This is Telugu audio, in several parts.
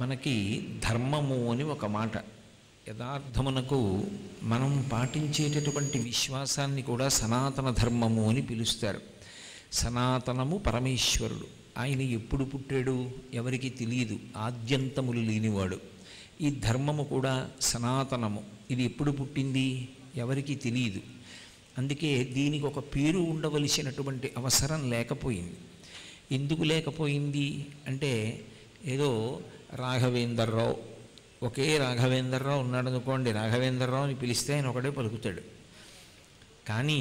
మనకి ధర్మము అని ఒక మాట యథార్థమునకు మనం పాటించేటటువంటి విశ్వాసాన్ని కూడా సనాతన ధర్మము అని పిలుస్తారు సనాతనము పరమేశ్వరుడు ఆయన ఎప్పుడు పుట్టాడు ఎవరికి తెలియదు ఆద్యంతములు లేనివాడు ఈ ధర్మము కూడా సనాతనము ఇది ఎప్పుడు పుట్టింది ఎవరికి తెలియదు అందుకే దీనికి ఒక పేరు ఉండవలసినటువంటి అవసరం లేకపోయింది ఎందుకు లేకపోయింది అంటే ఏదో రాఘవేందర్రావు ఒకే రాఘవేంద్రరావు ఉన్నాడు అనుకోండి రాఘవేంద్రరావు అని పిలిస్తే ఆయన ఒకటే పలుకుతాడు కానీ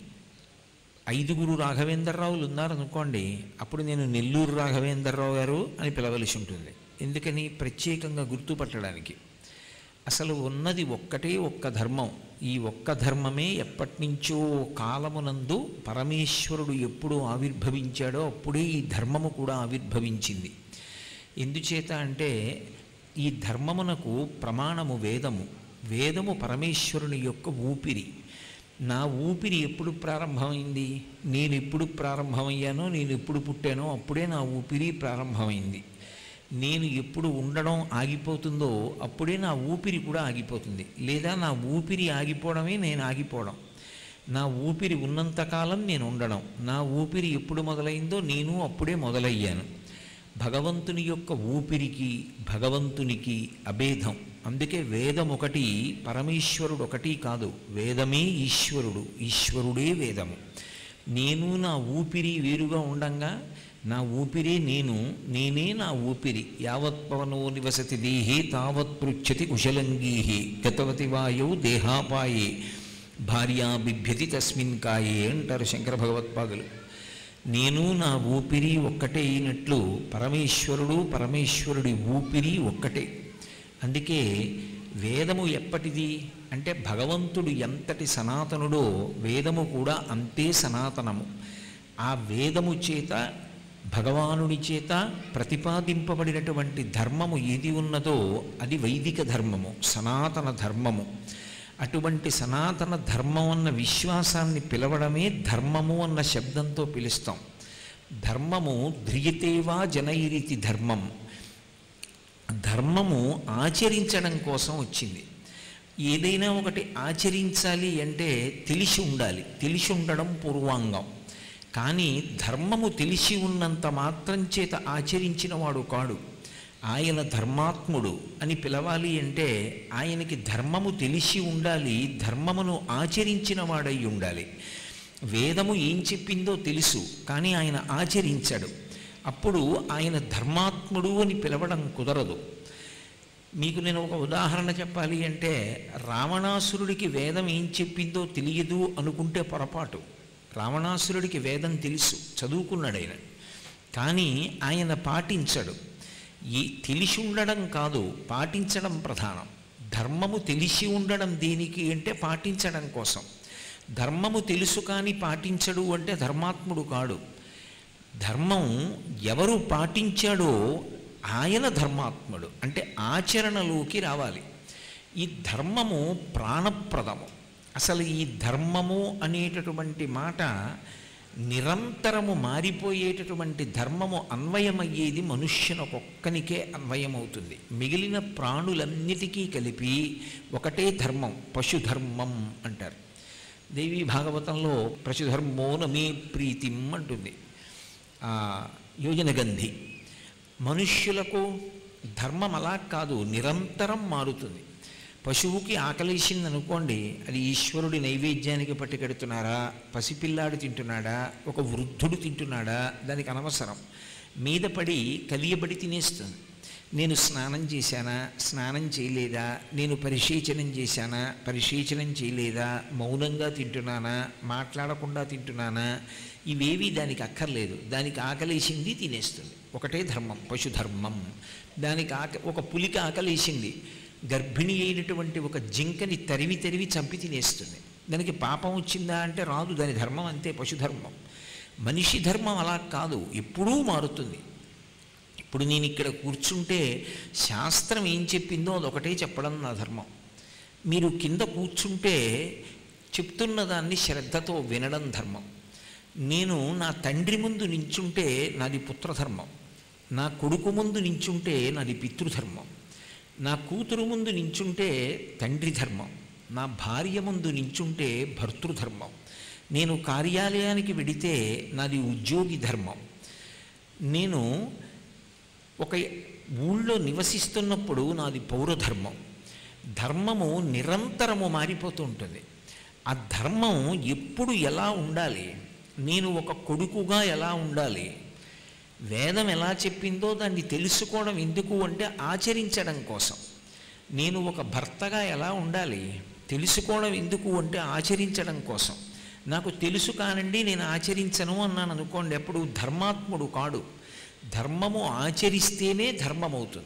ఐదుగురు రాఘవేంద్రరావులు ఉన్నారనుకోండి అప్పుడు నేను నెల్లూరు రాఘవేంద్రరావు గారు అని పిలవలసి ఉంటుంది ఎందుకని ప్రత్యేకంగా గుర్తుపట్టడానికి అసలు ఉన్నది ఒక్కటే ఒక్క ధర్మం ఈ ఒక్క ధర్మమే ఎప్పటి నుంచో కాలమునందు పరమేశ్వరుడు ఎప్పుడు ఆవిర్భవించాడో అప్పుడే ఈ ధర్మము కూడా ఆవిర్భవించింది ఎందుచేత అంటే ఈ ధర్మమునకు ప్రమాణము వేదము వేదము పరమేశ్వరుని యొక్క ఊపిరి నా ఊపిరి ఎప్పుడు ప్రారంభమైంది నేను ఎప్పుడు ప్రారంభమయ్యానో నేను ఎప్పుడు పుట్టానో అప్పుడే నా ఊపిరి ప్రారంభమైంది నేను ఎప్పుడు ఉండడం ఆగిపోతుందో అప్పుడే నా ఊపిరి కూడా ఆగిపోతుంది లేదా నా ఊపిరి ఆగిపోవడమే నేను ఆగిపోవడం నా ఊపిరి ఉన్నంతకాలం నేను ఉండడం నా ఊపిరి ఎప్పుడు మొదలైందో నేను అప్పుడే మొదలయ్యాను భగవంతుని యొక్క ఊపిరికి భగవంతునికి అభేదం అందుకే వేదం ఒకటి పరమేశ్వరుడు ఒకటి కాదు వేదమే ఈశ్వరుడు ఈశ్వరుడే వేదము నేను నా ఊపిరి వేరుగా ఉండంగా నా ఊపిరే నేను నేనే నా ఊపిరి యావత్ పవనో నివసతి దేహే తావత్ పృచ్చతి కుశలంగీహి గతవతి వాయౌ దేహాపాయే భార్యా బిభ్యతి తస్మిన్ కాయే అంటారు శంకర భగవత్పాదులు నేను నా ఊపిరి ఒక్కటే అయినట్లు పరమేశ్వరుడు పరమేశ్వరుడి ఊపిరి ఒక్కటే అందుకే వేదము ఎప్పటిది అంటే భగవంతుడు ఎంతటి సనాతనుడో వేదము కూడా అంతే సనాతనము ఆ వేదము చేత భగవానుడి చేత ప్రతిపాదింపబడినటువంటి ధర్మము ఏది ఉన్నదో అది వైదిక ధర్మము సనాతన ధర్మము అటువంటి సనాతన ధర్మం అన్న విశ్వాసాన్ని పిలవడమే ధర్మము అన్న శబ్దంతో పిలుస్తాం ధర్మము ధ్రియతేవా జనైరితి ధర్మం ధర్మము ఆచరించడం కోసం వచ్చింది ఏదైనా ఒకటి ఆచరించాలి అంటే తెలిసి ఉండాలి తెలిసి ఉండడం పూర్వాంగం కానీ ధర్మము తెలిసి ఉన్నంత మాత్రం చేత ఆచరించిన వాడు కాడు ఆయన ధర్మాత్ముడు అని పిలవాలి అంటే ఆయనకి ధర్మము తెలిసి ఉండాలి ధర్మమును ఆచరించిన వాడై ఉండాలి వేదము ఏం చెప్పిందో తెలుసు కానీ ఆయన ఆచరించాడు అప్పుడు ఆయన ధర్మాత్ముడు అని పిలవడం కుదరదు మీకు నేను ఒక ఉదాహరణ చెప్పాలి అంటే రావణాసురుడికి వేదం ఏం చెప్పిందో తెలియదు అనుకుంటే పొరపాటు రావణాసురుడికి వేదం తెలుసు చదువుకున్నాడు ఆయన కానీ ఆయన పాటించడు ఈ తెలిసి ఉండడం కాదు పాటించడం ప్రధానం ధర్మము తెలిసి ఉండడం దేనికి అంటే పాటించడం కోసం ధర్మము తెలుసు కానీ పాటించడు అంటే ధర్మాత్ముడు కాడు ధర్మం ఎవరు పాటించాడో ఆయన ధర్మాత్ముడు అంటే ఆచరణలోకి రావాలి ఈ ధర్మము ప్రాణప్రదము అసలు ఈ ధర్మము అనేటటువంటి మాట నిరంతరము మారిపోయేటటువంటి ధర్మము అన్వయమయ్యేది మనుష్యునకొక్కనికే అన్వయమవుతుంది మిగిలిన ప్రాణులన్నిటికీ కలిపి ఒకటే ధర్మం పశుధర్మం అంటారు దేవి భాగవతంలో పశుధర్మో నమే ప్రీతిం అంటుంది యోజనగంధి మనుష్యులకు ధర్మం అలా కాదు నిరంతరం మారుతుంది పశువుకి ఆకలేసింది అనుకోండి అది ఈశ్వరుడి నైవేద్యానికి పట్టుకెడుతున్నారా పసిపిల్లాడు తింటున్నాడా ఒక వృద్ధుడు తింటున్నాడా దానికి అనవసరం మీద పడి కలియబడి తినేస్తుంది నేను స్నానం చేశానా స్నానం చేయలేదా నేను పరిశీచనం చేశానా పరిశీచనం చేయలేదా మౌనంగా తింటున్నానా మాట్లాడకుండా తింటున్నానా ఇవేవి దానికి అక్కర్లేదు దానికి ఆకలేసింది తినేస్తుంది ఒకటే ధర్మం పశుధర్మం దానికి ఆక ఒక పులికి ఆకలేసింది గర్భిణి అయినటువంటి ఒక జింకని తరివి తరివి చంపి తినేస్తుంది దానికి పాపం వచ్చిందా అంటే రాదు దాని ధర్మం అంతే పశుధర్మం మనిషి ధర్మం అలా కాదు ఎప్పుడూ మారుతుంది ఇప్పుడు నేను ఇక్కడ కూర్చుంటే శాస్త్రం ఏం చెప్పిందో అదొకటే చెప్పడం నా ధర్మం మీరు కింద కూర్చుంటే చెప్తున్న దాన్ని శ్రద్ధతో వినడం ధర్మం నేను నా తండ్రి ముందు నించుంటే నాది పుత్రధర్మం నా కొడుకు ముందు నించుంటే నాది పితృధర్మం నా కూతురు ముందు నించుంటే తండ్రి ధర్మం నా భార్య ముందు నించుంటే భర్తృధర్మం నేను కార్యాలయానికి వెడితే నాది ఉద్యోగి ధర్మం నేను ఒక ఊళ్ళో నివసిస్తున్నప్పుడు నాది పౌరధర్మం ధర్మము నిరంతరము మారిపోతూ ఉంటుంది ఆ ధర్మం ఎప్పుడు ఎలా ఉండాలి నేను ఒక కొడుకుగా ఎలా ఉండాలి వేదం ఎలా చెప్పిందో దాన్ని తెలుసుకోవడం ఎందుకు అంటే ఆచరించడం కోసం నేను ఒక భర్తగా ఎలా ఉండాలి తెలుసుకోవడం ఎందుకు అంటే ఆచరించడం కోసం నాకు తెలుసు కానండి నేను ఆచరించను అన్నాను అనుకోండి ఎప్పుడు ధర్మాత్ముడు కాడు ధర్మము ఆచరిస్తేనే ధర్మమవుతుంది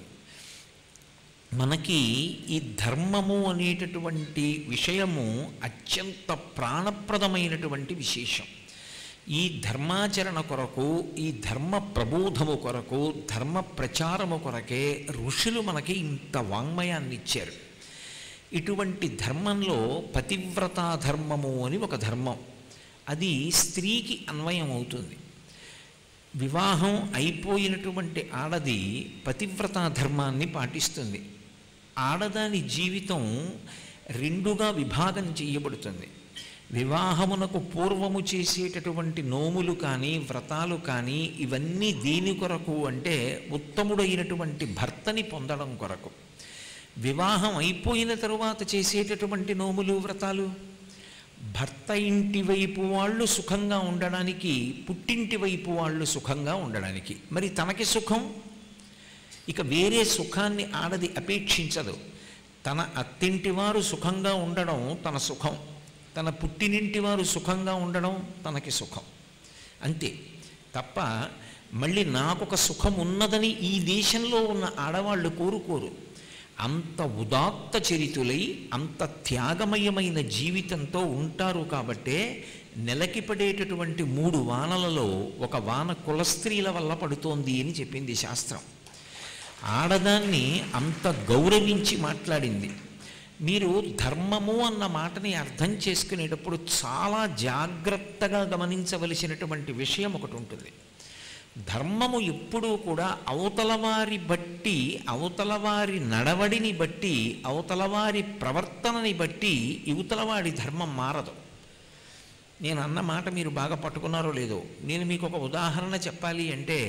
మనకి ఈ ధర్మము అనేటటువంటి విషయము అత్యంత ప్రాణప్రదమైనటువంటి విశేషం ఈ ధర్మాచరణ కొరకు ఈ ధర్మ ప్రబోధము కొరకు ధర్మ ప్రచారము కొరకే ఋషులు మనకి ఇంత వాంగ్మయాన్ని ఇచ్చారు ఇటువంటి ధర్మంలో పతివ్రతా ధర్మము అని ఒక ధర్మం అది స్త్రీకి అన్వయం అవుతుంది వివాహం అయిపోయినటువంటి ఆడది పతివ్రతా ధర్మాన్ని పాటిస్తుంది ఆడదాని జీవితం రెండుగా విభాగం చేయబడుతుంది వివాహమునకు పూర్వము చేసేటటువంటి నోములు కానీ వ్రతాలు కానీ ఇవన్నీ దేని కొరకు అంటే ఉత్తముడైనటువంటి భర్తని పొందడం కొరకు వివాహం అయిపోయిన తరువాత చేసేటటువంటి నోములు వ్రతాలు భర్త ఇంటి వైపు వాళ్ళు సుఖంగా ఉండడానికి పుట్టింటి వైపు వాళ్ళు సుఖంగా ఉండడానికి మరి తనకి సుఖం ఇక వేరే సుఖాన్ని ఆడది అపేక్షించదు తన అత్తింటి వారు సుఖంగా ఉండడం తన సుఖం తన పుట్టినింటి వారు సుఖంగా ఉండడం తనకి సుఖం అంతే తప్ప మళ్ళీ నాకొక సుఖం ఉన్నదని ఈ దేశంలో ఉన్న ఆడవాళ్ళు కోరుకోరు అంత ఉదాత్త చరితులై అంత త్యాగమయమైన జీవితంతో ఉంటారు కాబట్టే నెలకి పడేటటువంటి మూడు వానలలో ఒక వాన కులస్త్రీల వల్ల పడుతోంది అని చెప్పింది శాస్త్రం ఆడదాన్ని అంత గౌరవించి మాట్లాడింది మీరు ధర్మము అన్న మాటని అర్థం చేసుకునేటప్పుడు చాలా జాగ్రత్తగా గమనించవలసినటువంటి విషయం ఒకటి ఉంటుంది ధర్మము ఎప్పుడూ కూడా అవతలవారి బట్టి అవతలవారి నడవడిని బట్టి అవతలవారి ప్రవర్తనని బట్టి యువతలవాడి ధర్మం మారదు నేను అన్న మాట మీరు బాగా పట్టుకున్నారో లేదో నేను మీకు ఒక ఉదాహరణ చెప్పాలి అంటే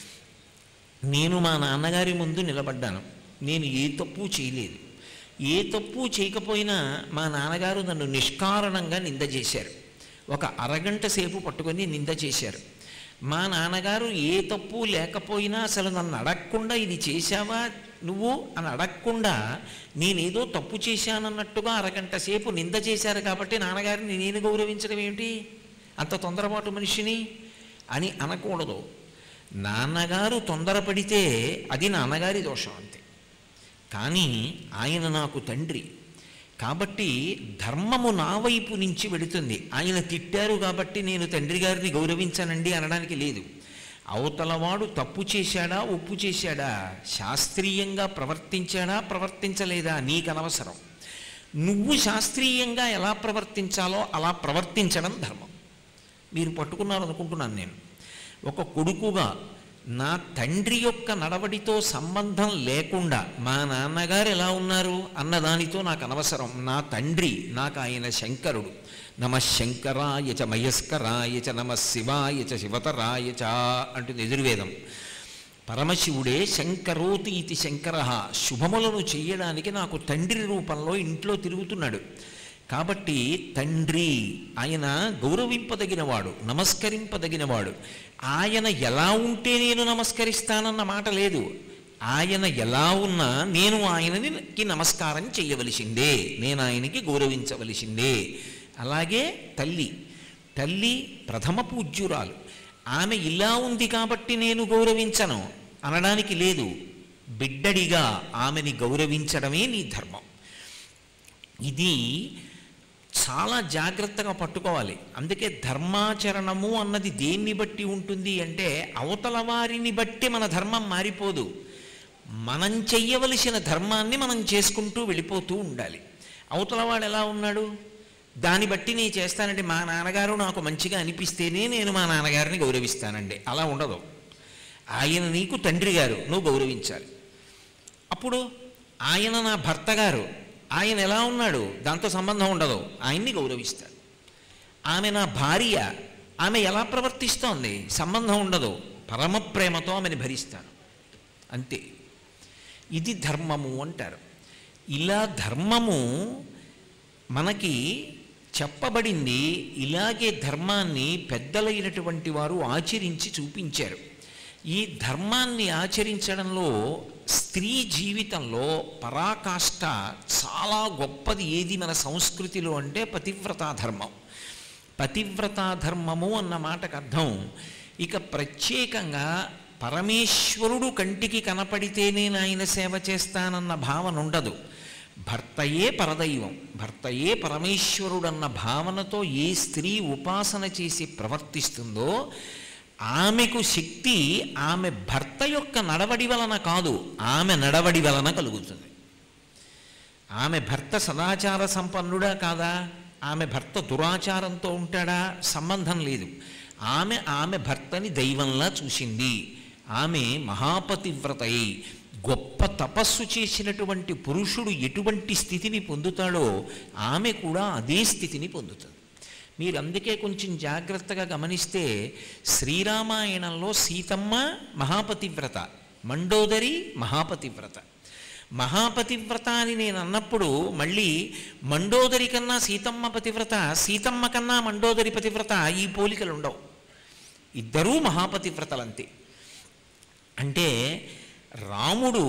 నేను మా నాన్నగారి ముందు నిలబడ్డాను నేను ఏ తప్పు చేయలేదు ఏ తప్పు చేయకపోయినా మా నాన్నగారు నన్ను నిష్కారణంగా నింద చేశారు ఒక అరగంట సేపు పట్టుకొని నింద చేశారు మా నాన్నగారు ఏ తప్పు లేకపోయినా అసలు నన్ను అడగకుండా ఇది చేశావా నువ్వు అని అడగకుండా నేనేదో తప్పు చేశానన్నట్టుగా అరగంట సేపు నింద చేశారు కాబట్టి నాన్నగారిని నేను గౌరవించడం ఏమిటి అంత తొందరపాటు మనిషిని అని అనకూడదు నాన్నగారు తొందరపడితే అది నాన్నగారి దోషం అంతే కానీ ఆయన నాకు తండ్రి కాబట్టి ధర్మము నా వైపు నుంచి వెళుతుంది ఆయన తిట్టారు కాబట్టి నేను తండ్రి గారిని గౌరవించానండి అనడానికి లేదు అవతలవాడు తప్పు చేశాడా ఒప్పు చేశాడా శాస్త్రీయంగా ప్రవర్తించాడా ప్రవర్తించలేదా నీకు అనవసరం నువ్వు శాస్త్రీయంగా ఎలా ప్రవర్తించాలో అలా ప్రవర్తించడం ధర్మం మీరు పట్టుకున్నారు అనుకుంటున్నాను నేను ఒక కొడుకుగా నా తండ్రి యొక్క నడవడితో సంబంధం లేకుండా మా నాన్నగారు ఎలా ఉన్నారు అన్నదానితో నాకు అనవసరం నా తండ్రి నాకు ఆయన శంకరుడు నమ శంకరాయ చ మయస్కరాయ చ నమ శివాయ చ శివతరాయ చ అంటుంది ఎదుర్వేదం పరమశివుడే శంకరోతి ఇది శంకర శుభములను చెయ్యడానికి నాకు తండ్రి రూపంలో ఇంట్లో తిరుగుతున్నాడు కాబట్టి తండ్రి ఆయన గౌరవింపదగినవాడు నమస్కరింపదగినవాడు ఆయన ఎలా ఉంటే నేను నమస్కరిస్తానన్న మాట లేదు ఆయన ఎలా ఉన్నా నేను ఆయనకి నమస్కారం చేయవలసిందే నేను ఆయనకి గౌరవించవలసిందే అలాగే తల్లి తల్లి ప్రథమ పూజ్యురాలు ఆమె ఇలా ఉంది కాబట్టి నేను గౌరవించను అనడానికి లేదు బిడ్డడిగా ఆమెని గౌరవించడమే నీ ధర్మం ఇది చాలా జాగ్రత్తగా పట్టుకోవాలి అందుకే ధర్మాచరణము అన్నది దేన్ని బట్టి ఉంటుంది అంటే అవతల వారిని బట్టి మన ధర్మం మారిపోదు మనం చెయ్యవలసిన ధర్మాన్ని మనం చేసుకుంటూ వెళ్ళిపోతూ ఉండాలి అవతలవాడు ఎలా ఉన్నాడు దాన్ని బట్టి నేను చేస్తానండి మా నాన్నగారు నాకు మంచిగా అనిపిస్తేనే నేను మా నాన్నగారిని గౌరవిస్తానండి అలా ఉండదు ఆయన నీకు తండ్రి గారు నువ్వు గౌరవించాలి అప్పుడు ఆయన నా భర్త గారు ఆయన ఎలా ఉన్నాడు దాంతో సంబంధం ఉండదు ఆయన్ని గౌరవిస్తాడు ఆమె నా భార్య ఆమె ఎలా ప్రవర్తిస్తోంది సంబంధం ఉండదు పరమ ప్రేమతో ఆమెను భరిస్తాను అంతే ఇది ధర్మము అంటారు ఇలా ధర్మము మనకి చెప్పబడింది ఇలాగే ధర్మాన్ని పెద్దలైనటువంటి వారు ఆచరించి చూపించారు ఈ ధర్మాన్ని ఆచరించడంలో స్త్రీ జీవితంలో పరాకాష్ట చాలా గొప్పది ఏది మన సంస్కృతిలో అంటే పతివ్రతా ధర్మం పతివ్రతా ధర్మము అన్న మాటకు అర్థం ఇక ప్రత్యేకంగా పరమేశ్వరుడు కంటికి కనపడితేనే నాయన సేవ చేస్తానన్న భావన ఉండదు భర్తయే పరదైవం భర్తయే పరమేశ్వరుడన్న భావనతో ఏ స్త్రీ ఉపాసన చేసి ప్రవర్తిస్తుందో ఆమెకు శక్తి ఆమె భర్త యొక్క నడవడి వలన కాదు ఆమె నడవడి వలన కలుగుతుంది ఆమె భర్త సదాచార సంపన్నుడా కాదా ఆమె భర్త దురాచారంతో ఉంటాడా సంబంధం లేదు ఆమె ఆమె భర్తని దైవంలా చూసింది ఆమె మహాపతివ్రతయి గొప్ప తపస్సు చేసినటువంటి పురుషుడు ఎటువంటి స్థితిని పొందుతాడో ఆమె కూడా అదే స్థితిని పొందుతుంది మీరు అందుకే కొంచెం జాగ్రత్తగా గమనిస్తే శ్రీరామాయణంలో సీతమ్మ మహాపతివ్రత మండోదరి మహాపతివ్రత మహాపతివ్రత అని నేను అన్నప్పుడు మళ్ళీ మండోదరి కన్నా సీతమ్మ పతివ్రత సీతమ్మ కన్నా మండోదరి పతివ్రత ఈ పోలికలు ఉండవు ఇద్దరూ మహాపతివ్రతలంతే అంటే రాముడు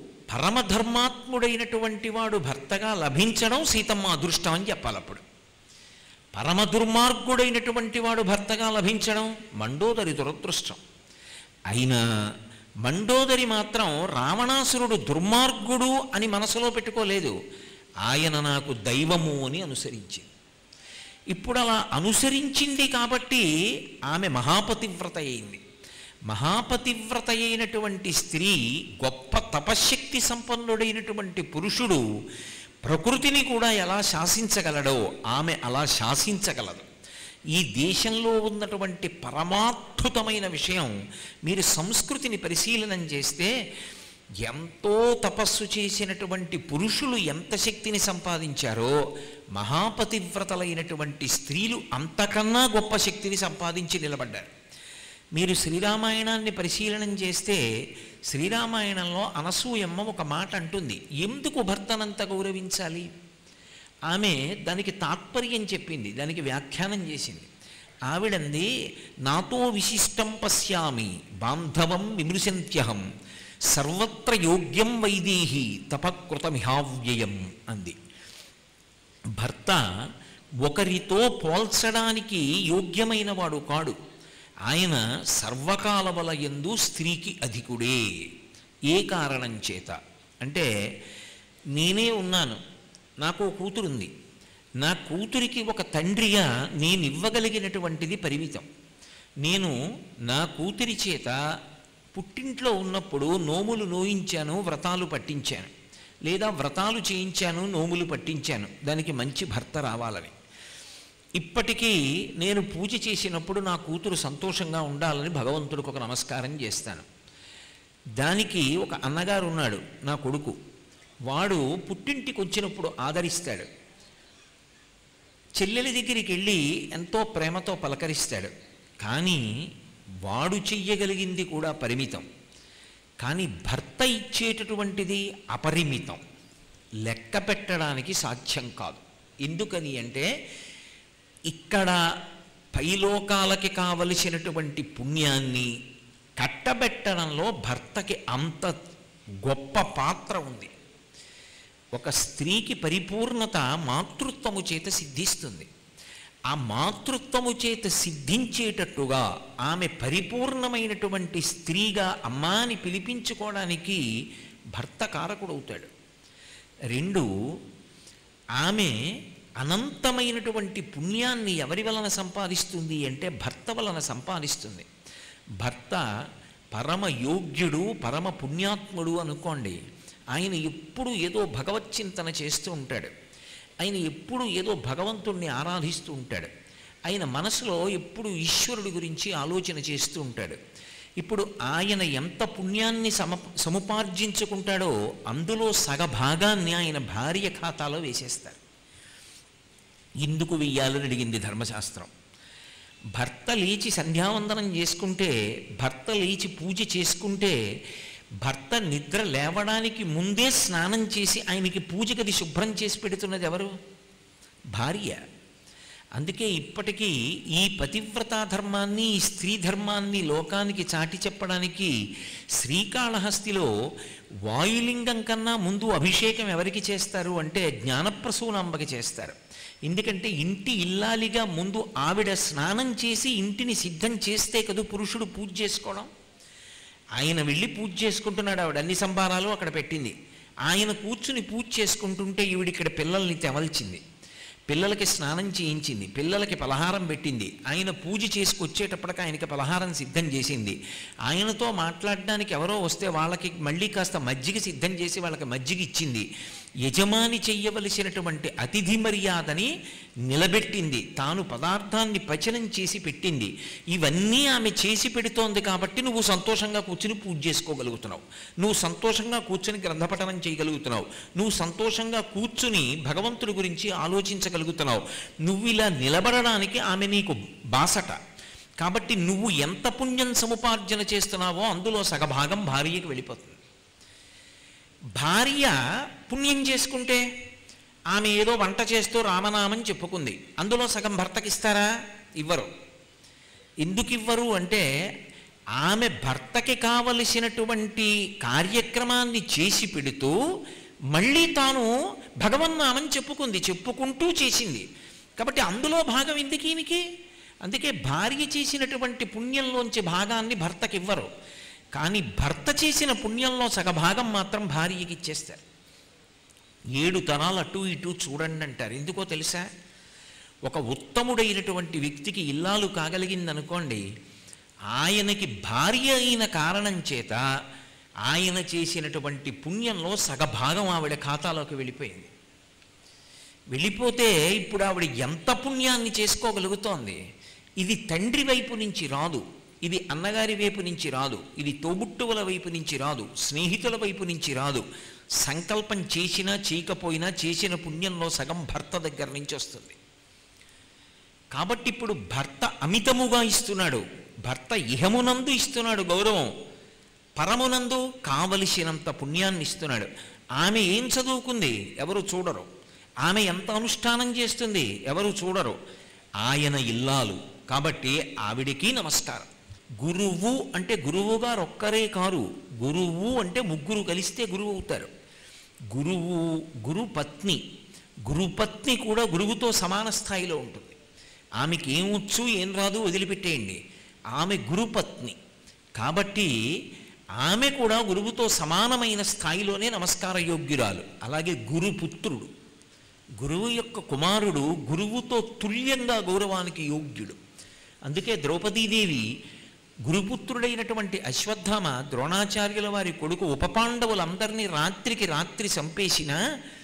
పరమధర్మాత్ముడైనటువంటి వాడు భర్తగా లభించడం సీతమ్మ అదృష్టం అని చెప్పాలి అప్పుడు పరమ దుర్మార్గుడైనటువంటి వాడు భర్తగా లభించడం మండోదరి దురదృష్టం అయినా మండోదరి మాత్రం రావణాసురుడు దుర్మార్గుడు అని మనసులో పెట్టుకోలేదు ఆయన నాకు దైవము అని అనుసరించింది ఇప్పుడు అలా అనుసరించింది కాబట్టి ఆమె మహాపతివ్రత అయింది మహాపతివ్రత అయినటువంటి స్త్రీ గొప్ప తపశ్శక్తి సంపన్నుడైనటువంటి పురుషుడు ప్రకృతిని కూడా ఎలా శాసించగలడో ఆమె అలా శాసించగలదు ఈ దేశంలో ఉన్నటువంటి పరమాద్భుతమైన విషయం మీరు సంస్కృతిని పరిశీలనం చేస్తే ఎంతో తపస్సు చేసినటువంటి పురుషులు ఎంత శక్తిని సంపాదించారో మహాపతివ్రతలైనటువంటి స్త్రీలు అంతకన్నా గొప్ప శక్తిని సంపాదించి నిలబడ్డారు మీరు శ్రీరామాయణాన్ని పరిశీలనం చేస్తే శ్రీరామాయణంలో అనసూయమ్మ ఒక మాట అంటుంది ఎందుకు భర్తనంత గౌరవించాలి ఆమె దానికి తాత్పర్యం చెప్పింది దానికి వ్యాఖ్యానం చేసింది ఆవిడంది నాతో విశిష్టం పశ్యామి బాంధవం విమృశంత్యహం సర్వత్ర యోగ్యం వైదేహి తపకృతమిహావ్యయం అంది భర్త ఒకరితో పోల్చడానికి యోగ్యమైన వాడు కాడు ఆయన సర్వకాలముల యందు స్త్రీకి అధికుడే ఏ కారణం చేత అంటే నేనే ఉన్నాను నాకు ఓ కూతురుంది నా కూతురికి ఒక తండ్రిగా నేను ఇవ్వగలిగినటువంటిది పరిమితం నేను నా కూతురి చేత పుట్టింట్లో ఉన్నప్పుడు నోములు నోయించాను వ్రతాలు పట్టించాను లేదా వ్రతాలు చేయించాను నోములు పట్టించాను దానికి మంచి భర్త రావాలని ఇప్పటికీ నేను పూజ చేసినప్పుడు నా కూతురు సంతోషంగా ఉండాలని భగవంతుడికి ఒక నమస్కారం చేస్తాను దానికి ఒక అన్నగారు ఉన్నాడు నా కొడుకు వాడు పుట్టింటికి వచ్చినప్పుడు ఆదరిస్తాడు చెల్లెలి దగ్గరికి వెళ్ళి ఎంతో ప్రేమతో పలకరిస్తాడు కానీ వాడు చెయ్యగలిగింది కూడా పరిమితం కానీ భర్త ఇచ్చేటటువంటిది అపరిమితం లెక్క పెట్టడానికి సాధ్యం కాదు ఎందుకని అంటే ఇక్కడ పైలోకాలకి కావలసినటువంటి పుణ్యాన్ని కట్టబెట్టడంలో భర్తకి అంత గొప్ప పాత్ర ఉంది ఒక స్త్రీకి పరిపూర్ణత మాతృత్వము చేత సిద్ధిస్తుంది ఆ మాతృత్వము చేత సిద్ధించేటట్టుగా ఆమె పరిపూర్ణమైనటువంటి స్త్రీగా అమ్మాని పిలిపించుకోవడానికి భర్త కారకుడవుతాడు రెండు ఆమె అనంతమైనటువంటి పుణ్యాన్ని ఎవరి వలన సంపాదిస్తుంది అంటే భర్త వలన సంపాదిస్తుంది భర్త పరమ యోగ్యుడు పరమ పుణ్యాత్ముడు అనుకోండి ఆయన ఎప్పుడు ఏదో భగవచ్చింతన చేస్తూ ఉంటాడు ఆయన ఎప్పుడు ఏదో భగవంతుణ్ణి ఆరాధిస్తూ ఉంటాడు ఆయన మనసులో ఎప్పుడు ఈశ్వరుడి గురించి ఆలోచన చేస్తూ ఉంటాడు ఇప్పుడు ఆయన ఎంత పుణ్యాన్ని సమ సముపార్జించుకుంటాడో అందులో సగభాగాన్ని ఆయన భార్య ఖాతాలో వేసేస్తారు ఎందుకు వెయ్యాలని అడిగింది ధర్మశాస్త్రం భర్త లేచి సంధ్యావందనం చేసుకుంటే భర్త లేచి పూజ చేసుకుంటే భర్త నిద్ర లేవడానికి ముందే స్నానం చేసి ఆయనకి పూజగది శుభ్రం చేసి పెడుతున్నది ఎవరు భార్య అందుకే ఇప్పటికీ ఈ పతివ్రతా ధర్మాన్ని ఈ స్త్రీ ధర్మాన్ని లోకానికి చాటి చెప్పడానికి శ్రీకాళహస్తిలో వాయులింగం కన్నా ముందు అభిషేకం ఎవరికి చేస్తారు అంటే జ్ఞానప్రసూనాంబకి చేస్తారు ఎందుకంటే ఇంటి ఇల్లాలిగా ముందు ఆవిడ స్నానం చేసి ఇంటిని సిద్ధం చేస్తే కదూ పురుషుడు పూజ చేసుకోవడం ఆయన వెళ్ళి పూజ చేసుకుంటున్నాడు ఆవిడ అన్ని సంభారాలు అక్కడ పెట్టింది ఆయన కూర్చుని పూజ చేసుకుంటుంటే ఈవిడ ఇక్కడ పిల్లల్ని తెవల్చింది పిల్లలకి స్నానం చేయించింది పిల్లలకి పలహారం పెట్టింది ఆయన పూజ చేసుకొచ్చేటప్పటికి ఆయనకి పలహారం సిద్ధం చేసింది ఆయనతో మాట్లాడడానికి ఎవరో వస్తే వాళ్ళకి మళ్ళీ కాస్త మజ్జిగ సిద్ధం చేసి వాళ్ళకి మజ్జిగ ఇచ్చింది యజమాని చెయ్యవలసినటువంటి అతిథి మర్యాదని నిలబెట్టింది తాను పదార్థాన్ని పచనం చేసి పెట్టింది ఇవన్నీ ఆమె చేసి పెడుతోంది కాబట్టి నువ్వు సంతోషంగా కూర్చుని పూజ చేసుకోగలుగుతున్నావు నువ్వు సంతోషంగా కూర్చుని గ్రంథపఠనం చేయగలుగుతున్నావు నువ్వు సంతోషంగా కూర్చుని భగవంతుడి గురించి ఆలోచించగలుగుతున్నావు నువ్వు ఇలా నిలబడడానికి ఆమె నీకు బాసట కాబట్టి నువ్వు ఎంత పుణ్యం సముపార్జన చేస్తున్నావో అందులో సగభాగం భార్యకి వెళ్ళిపోతుంది భార్య పుణ్యం చేసుకుంటే ఆమె ఏదో వంట చేస్తూ రామనామం చెప్పుకుంది అందులో సగం భర్తకి ఇస్తారా ఇవ్వరు ఎందుకు ఇవ్వరు అంటే ఆమె భర్తకి కావలసినటువంటి కార్యక్రమాన్ని చేసి పెడుతూ మళ్ళీ తాను భగవన్నామని చెప్పుకుంది చెప్పుకుంటూ చేసింది కాబట్టి అందులో భాగం ఎందుకు ఈయనకి అందుకే భార్య చేసినటువంటి పుణ్యంలోంచి భాగాన్ని భర్తకి ఇవ్వరు కానీ భర్త చేసిన పుణ్యంలో సగభాగం మాత్రం భార్యకి ఇచ్చేస్తారు ఏడు తరాలు అటు ఇటు చూడండి అంటారు ఎందుకో తెలుసా ఒక ఉత్తముడైనటువంటి వ్యక్తికి ఇల్లాలు కాగలిగిందనుకోండి ఆయనకి భార్య అయిన కారణం చేత ఆయన చేసినటువంటి పుణ్యంలో సగభాగం ఆవిడ ఖాతాలోకి వెళ్ళిపోయింది వెళ్ళిపోతే ఇప్పుడు ఆవిడ ఎంత పుణ్యాన్ని చేసుకోగలుగుతోంది ఇది తండ్రి వైపు నుంచి రాదు ఇది అన్నగారి వైపు నుంచి రాదు ఇది తోబుట్టువుల వైపు నుంచి రాదు స్నేహితుల వైపు నుంచి రాదు సంకల్పం చేసినా చేయకపోయినా చేసిన పుణ్యంలో సగం భర్త దగ్గర నుంచి వస్తుంది కాబట్టి ఇప్పుడు భర్త అమితముగా ఇస్తున్నాడు భర్త ఇహమునందు ఇస్తున్నాడు గౌరవం పరమునందు కావలసినంత పుణ్యాన్ని ఇస్తున్నాడు ఆమె ఏం చదువుకుంది ఎవరు చూడరు ఆమె ఎంత అనుష్ఠానం చేస్తుంది ఎవరు చూడరు ఆయన ఇల్లాలు కాబట్టి ఆవిడికి నమస్కారం గురువు అంటే గురువు గారు ఒక్కరే కారు గురువు అంటే ముగ్గురు కలిస్తే గురువు అవుతారు గురువు గురుపత్ని గురుపత్ని కూడా గురువుతో సమాన స్థాయిలో ఉంటుంది ఆమెకి ఏం వచ్చు ఏం రాదు వదిలిపెట్టేయండి ఆమె గురుపత్ని కాబట్టి ఆమె కూడా గురువుతో సమానమైన స్థాయిలోనే నమస్కార యోగ్యురాలు అలాగే గురుపుత్రుడు గురువు యొక్క కుమారుడు గురువుతో తుల్యంగా గౌరవానికి యోగ్యుడు అందుకే ద్రౌపదీదేవి గురుపుత్రుడైనటువంటి అశ్వత్థామ ద్రోణాచార్యుల వారి కొడుకు ఉపపాండవులందరినీ రాత్రికి రాత్రి చంపేసిన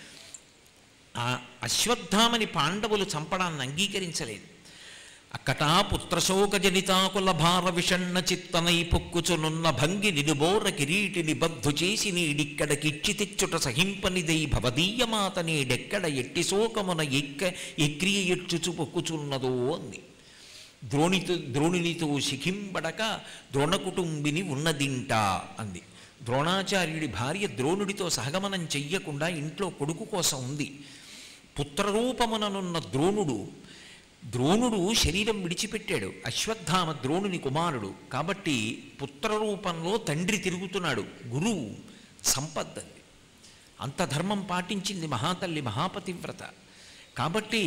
ఆ అశ్వత్థామని పాండవులు చంపడాన్ని అంగీకరించలేదు అక్కటా పుత్రశోకజనితాకుల భార విషణ్ణ చిత్తనై పొక్కుచునున్న భంగి నిడుబోర కిరీటిని బద్ధు చేసి నీడిక్కడకిచ్చి తెచ్చుట సహింపనిదై భవదీయమాత నీడెక్కడ ఎట్టి శోకమున ఎక్క ఎక్రియ ఎచ్చుచు పొక్కుచున్నదో అంది ద్రోణితో ద్రోణునితో శిఖింబడక ద్రోణకుటుంబిని ఉన్నదింట అంది ద్రోణాచార్యుడి భార్య ద్రోణుడితో సహగమనం చెయ్యకుండా ఇంట్లో కొడుకు కోసం ఉంది పుత్రరూపముననున్న ద్రోణుడు ద్రోణుడు శరీరం విడిచిపెట్టాడు అశ్వత్థామ ద్రోణుని కుమారుడు కాబట్టి పుత్రరూపంలో తండ్రి తిరుగుతున్నాడు గురువు సంపద్దంది అంత ధర్మం పాటించింది మహాతల్లి మహాపతివ్రత కాబట్టి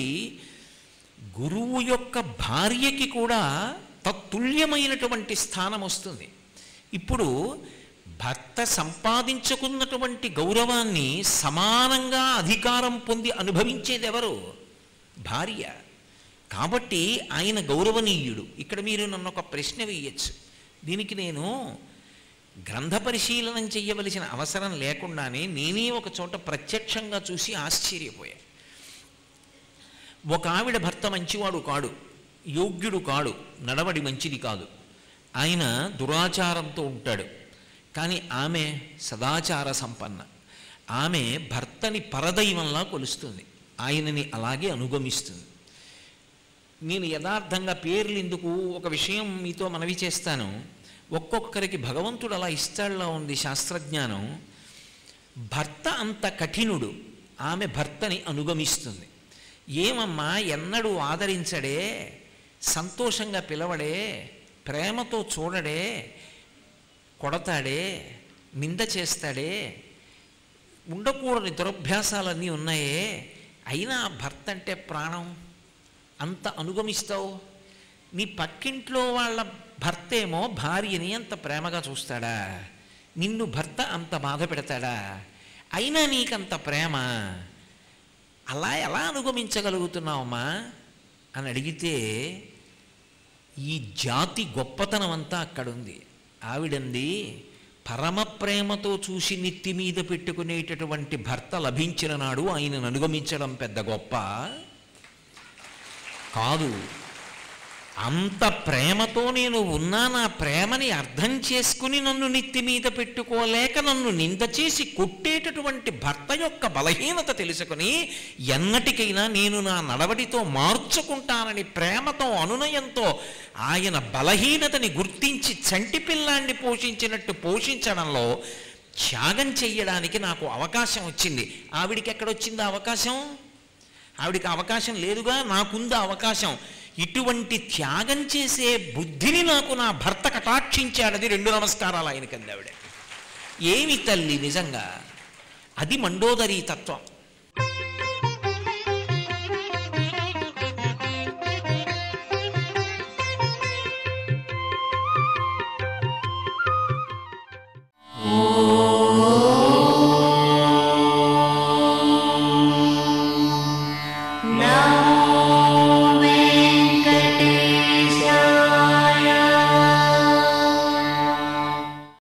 గురువు యొక్క భార్యకి కూడా తత్తుల్యమైనటువంటి స్థానం వస్తుంది ఇప్పుడు భర్త సంపాదించుకున్నటువంటి గౌరవాన్ని సమానంగా అధికారం పొంది అనుభవించేది ఎవరు భార్య కాబట్టి ఆయన గౌరవనీయుడు ఇక్కడ మీరు నన్ను ఒక ప్రశ్న వేయచ్చు దీనికి నేను గ్రంథ పరిశీలనం చెయ్యవలసిన అవసరం లేకుండానే నేనే ఒక చోట ప్రత్యక్షంగా చూసి ఆశ్చర్యపోయా ఒక ఆవిడ భర్త మంచివాడు కాడు యోగ్యుడు కాడు నడవడి మంచిది కాదు ఆయన దురాచారంతో ఉంటాడు కానీ ఆమె సదాచార సంపన్న ఆమె భర్తని పరదైవంలా కొలుస్తుంది ఆయనని అలాగే అనుగమిస్తుంది నేను యథార్థంగా పేర్లు ఎందుకు ఒక విషయం మీతో మనవి చేస్తాను ఒక్కొక్కరికి భగవంతుడు అలా ఇస్తాడులా ఉంది శాస్త్రజ్ఞానం భర్త అంత కఠినుడు ఆమె భర్తని అనుగమిస్తుంది ఏమమ్మా ఎన్నడూ ఆదరించడే సంతోషంగా పిలవడే ప్రేమతో చూడడే కొడతాడే నింద చేస్తాడే ఉండకూడని దురభ్యాసాలన్నీ ఉన్నాయే అయినా భర్త అంటే ప్రాణం అంత అనుగమిస్తావు నీ పక్కింట్లో వాళ్ళ భర్త ఏమో భార్యని అంత ప్రేమగా చూస్తాడా నిన్ను భర్త అంత బాధ పెడతాడా అయినా నీకంత ప్రేమ అలా ఎలా అనుగమించగలుగుతున్నావమ్మా అని అడిగితే ఈ జాతి గొప్పతనం అంతా అక్కడుంది ఆవిడంది పరమ ప్రేమతో చూసి నెత్తి మీద పెట్టుకునేటటువంటి భర్త లభించిన నాడు ఆయనను అనుగమించడం పెద్ద గొప్ప కాదు అంత ప్రేమతో నేను ఉన్నా నా ప్రేమని అర్థం చేసుకుని నన్ను నెత్తి మీద పెట్టుకోలేక నన్ను నింద చేసి కొట్టేటటువంటి భర్త యొక్క బలహీనత తెలుసుకుని ఎన్నటికైనా నేను నా నడవడితో మార్చుకుంటానని ప్రేమతో అనునయంతో ఆయన బలహీనతని గుర్తించి చంటి పిల్లాన్ని పోషించినట్టు పోషించడంలో త్యాగం చెయ్యడానికి నాకు అవకాశం వచ్చింది ఆవిడికి ఎక్కడొచ్చింది అవకాశం ఆవిడికి అవకాశం లేదుగా నాకుంది అవకాశం ఇటువంటి త్యాగం చేసే బుద్ధిని నాకు నా భర్త కటాక్షించాడది రెండు నమస్కారాలు ఆయనకంది ఆవిడ ఏమి తల్లి నిజంగా అది మండోదరీ తత్వం